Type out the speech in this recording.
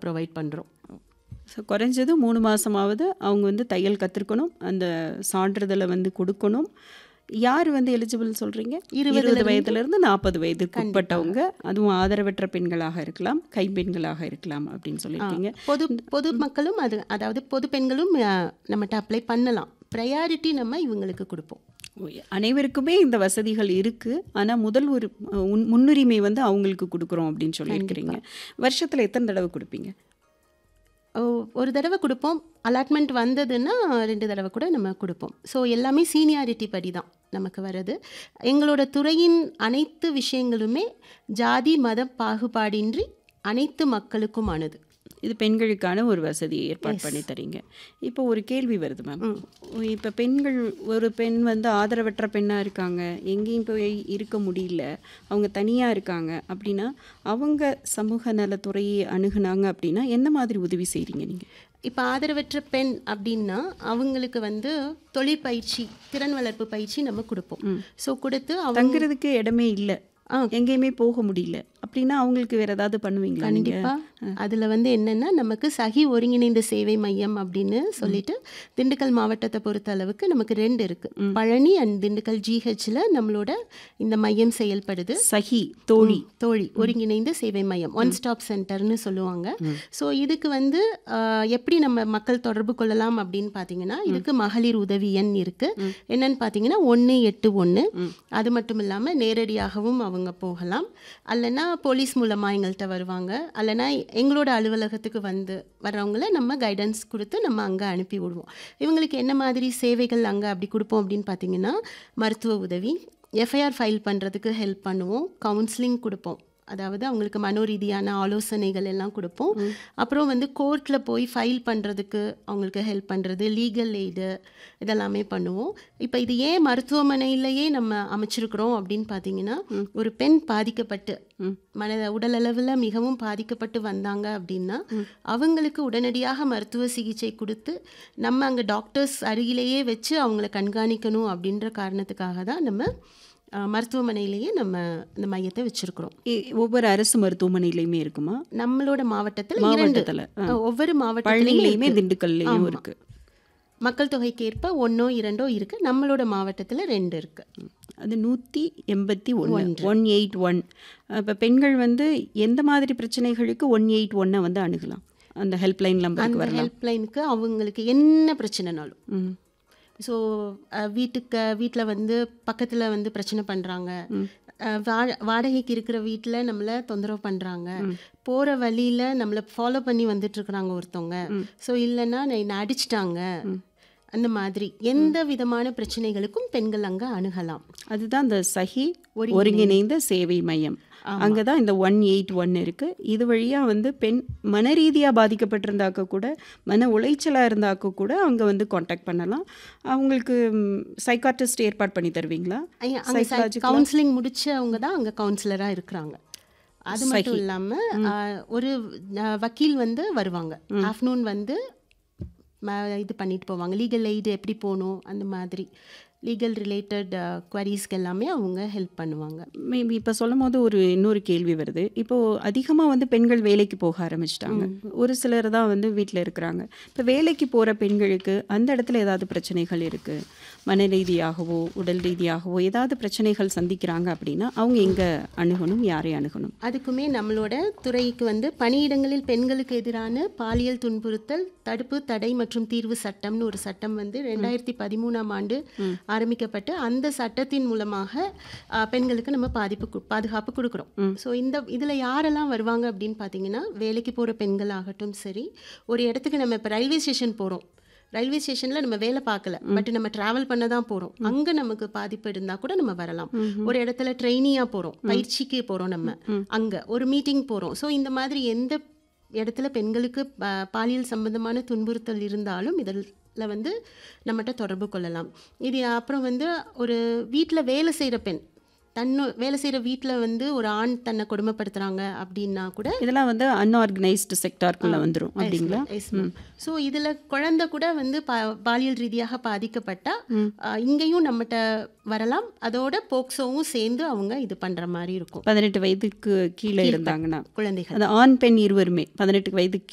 Provide பண்ணுறோம் so குறைஞ்சது மூணு மாதமாவது அவங்க வந்து தையல் கற்றுக்கணும் அந்த சான்றிதழை வந்து கொடுக்கணும் யார் வந்து எலிஜிபிள் சொல்கிறீங்க இருபது வயதுலேருந்து நாற்பது வயதுக்கு உட்பட்டவங்க அதுவும் ஆதரவற்ற பெண்களாக இருக்கலாம் கைப்பெண்களாக இருக்கலாம் அப்படின்னு சொல்லியிருக்கீங்க பொது பொது மக்களும் அது அதாவது பொது பெண்களும் அஹ், நம்மகிட்ட அப்ளை பண்ணலாம் ப்ரையாரிட்டி நம்ம இவங்களுக்கு கொடுப்போம் ஓ, அனைவருக்குமே இந்த வசதிகள் இருக்குது ஆனால் முதல் ஒரு அஹ், உன்- முன்னுரிமை வந்து அவங்களுக்கு கொடுக்குறோம் அப்படின்னு சொல்லியிருக்கிறீங்க வருஷத்தில் எத்தனை தடவை கொடுப்பீங்க ஓ, ஒரு தடவை கொடுப்போம் அலாட்மெண்ட் வந்ததுன்னா ரெண்டு தடவை கூட நம்ம கொடுப்போம் ஸோ எல்லாமே சீனியாரிட்டி படி தான் நமக்கு வருது எங்களோட துறையின் அனைத்து விஷயங்களுமே ஜாதி மத பாகுபாடின்றி அனைத்து மக்களுக்குமானது இது பெண்களுக்கான ஒரு வசதியை ஏற்பாடு பண்ணி தரீங்க இப்போ ஒரு கேள்வி வருது மேம் இப்போ பெண்கள் ஒரு பெண் வந்து ஆதரவற்ற பெண்ணாக இருக்காங்க எங்கேயும் போய் இருக்க முடியல அவங்க தனியாக இருக்காங்க அப்படின்னா அவங்க சமூக நலத்துறையை அணுகுனாங்க அப்படின்னா என்ன மாதிரி உதவி செய்கிறீங்க நீங்கள் இப்போ ஆதரவற்ற பெண் அப்படின்னா அவங்களுக்கு வந்து தொழிற்பயிற்சி திறன் வளர்ப்பு பயிற்சி நம்ம கொடுப்போம் ஸோ கொடுத்து அவங்க தங்குறதுக்கு இடமே இல்லை எங்கேயுமே போக முடியல அப்படின்னா அவங்களுக்கு வேற ஏதாவது பண்ணுவீங்களா நீங்க கண்டிப்பா அதுல வந்து என்னன்னா நமக்கு சகி ஒருங்கிணைந்த சேவை மையம் அப்படின்னு சொல்லிட்டு திண்டுக்கல் மாவட்டத்தை பொறுத்த அளவுக்கு நமக்கு ரெண்டு இருக்கு பழனி அண்ட் திண்டுக்கல் ஜிஹெச்ல நம்மளோட இந்த மையம் செயல்படுது சகி தோழி தோழி ஒருங்கிணைந்த சேவை மையம் ஒன் ஸ்டாப் சென்டர்னு சொல்லுவாங்க ஸோ இதுக்கு வந்து ஆஹ், எப்படி நம்ம மக்கள் தொடர்பு கொள்ளலாம் அப்படின்னு பார்த்தீங்கன்னா இதுக்கு மகளிர் உதவி எண் இருக்கு என்னன்னு பார்த்தீங்கன்னா ஒன்று எட்டு ஒன்று அது மட்டும் இல்லாமல் நேரடியாகவும் அவங்க போகலாம் அல்லனா போலீஸ் மூலமாக எங்கள்கிட்ட வருவாங்க அல்லனா எங்களோட அலுவலகத்துக்கு வந்து வர்றவங்கள நம்ம கைடன்ஸ் கொடுத்து நம்ம அங்கே அனுப்பி விடுவோம் இவங்களுக்கு என்ன மாதிரி சேவைகள் அங்கே அப்படி கொடுப்போம் அப்படின்னு பார்த்தீங்கன்னா மருத்துவ உதவி எஃப்ஐஆர் ஃபைல் பண்ணுறதுக்கு ஹெல்ப் பண்ணுவோம் கவுன்சிலிங் கொடுப்போம் அதாவது அவங்களுக்கு மனோரீதியான ஆலோசனைகள் எல்லாம் கொடுப்போம் அப்புறம் வந்து கோர்ட்டில் போய் ஃபைல் பண்ணுறதுக்கு அவங்களுக்கு ஹெல்ப் பண்ணுறது லீகல் எய்டு இதெல்லாமே பண்ணுவோம் இப்போ இது ஏன் மருத்துவமனையிலேயே நம்ம அமைச்சிருக்கிறோம் அப்படின்னு பார்த்தீங்கன்னா ஒரு பெண் பாதிக்கப்பட்டு மன உடலளவில் மிகவும் பாதிக்கப்பட்டு வந்தாங்க அப்படின்னா அவங்களுக்கு உடனடியாக மருத்துவ சிகிச்சை கொடுத்து நம்ம அங்கே டாக்டர்ஸ் அருகிலேயே வச்சு அவங்கள கண்காணிக்கணும் அப்படின்ற காரணத்துக்காக தான் நம்ம அஹ், மருத்துவமனையிலேயே நம்ம இந்த மையத்தை வச்சிருக்கிறோம் இ- ஒவ்வொரு அரசு மருத்துவமனையிலையுமே இருக்குமா நம்மளோட மாவட்டத்தில் இரண்டு மாவட்டத்துல, ஆ. அஹ், ஒவ்வொரு பழனிலையுமே மாவட்டத்திலையுமே திண்டுக்கல்லையும் இருக்கு மக்கள் தொகைக்கு ஏற்ப ஒன்றோ இரண்டோ இருக்கு நம்மளோட மாவட்டத்தில் ரெண்டு இருக்கு அது நூற்றி எண்பத்தி ஒன்று ஒன் எயிட் ஒன் இப்போ பெண்கள் வந்து எந்த மாதிரி பிரச்சனைகளுக்கு ஒன் எயிட் ஒன்னை வந்து அணுகலாம் அந்த ஹெல்ப்லைன் நம்பருக்கு அந்த வரலாம் ஹெல்ப்லைனுக்கு அவங்களுக்கு என்ன பிரச்சனைனாலும் ம் ஸோ வீட்டுக்கு வீட்டில் வந்து பக்கத்தில் வந்து பிரச்சனை பண்ணுறாங்க வாடகைக்கு இருக்கிற வீட்டில் நம்மளை தொந்தரவு பண்ணுறாங்க போகிற வழியில் நம்மளை ஃபாலோ பண்ணி வந்துட்டு இருக்கிறாங்க ஒருத்தவங்க ஸோ இல்லைன்னா என்னை அடிச்சிட்டாங்க அந்த மாதிரி எந்த விதமான பிரச்சனைகளுக்கும் பெண்கள் அங்கே அணுகலாம் அதுதான் இந்த சஹி ஒருங்கிணைந்த சேவை மையம் அங்கே தான் இந்த ஒன் எயிட் ஒன் இருக்குது இது வழியாக வந்து பெண் மன ரீதியாக பாதிக்கப்பட்டிருந்தாக்க கூட மன உளைச்சலாக இருந்தாக்க கூட அங்கே வந்து காண்டாக்ட் பண்ணலாம் அவங்களுக்கு சைக்காட்டிஸ்ட் ஏற்பாடு பண்ணி தருவீங்களா ஐயா, அங்க கவுன்சிலிங் முடிச்சவங்க தான் அங்கே கவுன்சிலராக இருக்கிறாங்க அது மட்டும் இல்லாமல் ஒரு அஹ், வக்கீல் வந்து வருவாங்க ஆஃப்டர்நூன் வந்து ம- இது பண்ணிட்டு போவாங்க லீகல் எய்டு எப்படி போகணும் அந்த மாதிரி லீகல் ரிலேட்டட் குவரிஸ்க்கு எல்லாமே அவங்க ஹெல்ப் பண்ணுவாங்க மேபி இப்போ சொல்லும் போது ஒரு இன்னொரு கேள்வி வருது இப்போது அதிகமாக வந்து பெண்கள் வேலைக்கு போக ஆரம்பிச்சிட்டாங்க ஒரு சிலர் தான் வந்து வீட்டில் இருக்கிறாங்க இப்போ வேலைக்கு போகிற பெண்களுக்கு அந்த இடத்துல ஏதாவது பிரச்சனைகள் இருக்குது மன ரீதியாகவோ உடல் ரீதியாகவோ ஏதாவது பிரச்சனைகள் சந்திக்கிறாங்க அப்படின்னா அவங்க எங்கே அணுகணும் யாரை அணுகணும் அதுக்குமே நம்மளோட துறைக்கு வந்து பணியிடங்களில் பெண்களுக்கு எதிரான பாலியல் துன்புறுத்தல் தடுப்பு தடை மற்றும் தீர்வு சட்டம்னு ஒரு சட்டம் வந்து ரெண்டாயிரத்தி பதிமூணாம் ஆண்டு ஆரம்பிக்கப்பட்டு அந்த சட்டத்தின் மூலமாக ஆ, பெண்களுக்கு நம்ம பாதிப்பு கு- பாதுகாப்பு கொடுக்குறோம் ஸோ இந்த இதில் யாரெல்லாம் வருவாங்க அப்படின்னு பார்த்தீங்கன்னா வேலைக்கு போகிற பெண்கள் ஆகட்டும் சரி ஒரு இடத்துக்கு நம்ம இப்போ ரயில்வே ஸ்டேஷன் போகிறோம் ரயில்வே ஸ்டேஷனில் நம்ம வேலை பார்க்கல பட் நம்ம டிராவல் பண்ண தான் போகிறோம் அங்கே நமக்கு பாதிப்பு இருந்தால் கூட நம்ம வரலாம் ஒரு இடத்துல ட்ரெயினியாக போகிறோம் பயிற்சிக்கு போகிறோம் நம்ம அங்கே ஒரு மீட்டிங் போகிறோம் ஸோ இந்த மாதிரி எந்த இடத்துல பெண்களுக்கு பா- பாலியல் சம்பந்தமான துன்புறுத்தல் இருந்தாலும் இதில் வந்து நம்மகிட்ட தொடர்பு கொள்ளலாம் இது அப்புறம் வந்து ஒரு வீட்டில் வேலை செய்கிற பெண் தன்னு வேலை செய்கிற வீட்டில் வந்து ஒரு ஆண் தன்னை கொடுமைப்படுத்துகிறாங்க அப்படின்னா கூட இதெல்லாம் வந்து அன்ஆர்கனைஸ்டு செக்டார்க்குள்ளே வந்துடும் அப்படிங்களா ஸோ இதில் குழந்தை கூட வந்து பா பாலியல் ரீதியாக பாதிக்கப்பட்டால் இங்கேயும் நம்மகிட்ட வரலாம் அதோட போக்சோவும் சேர்ந்து அவங்க இது பண்ணுற மாதிரி இருக்கும் பதினெட்டு வயதுக்கு கீழே இருந்தாங்கன்னா குழந்தைகள் அது ஆண் பெண் இருவருமே பதினெட்டு வயதுக்கு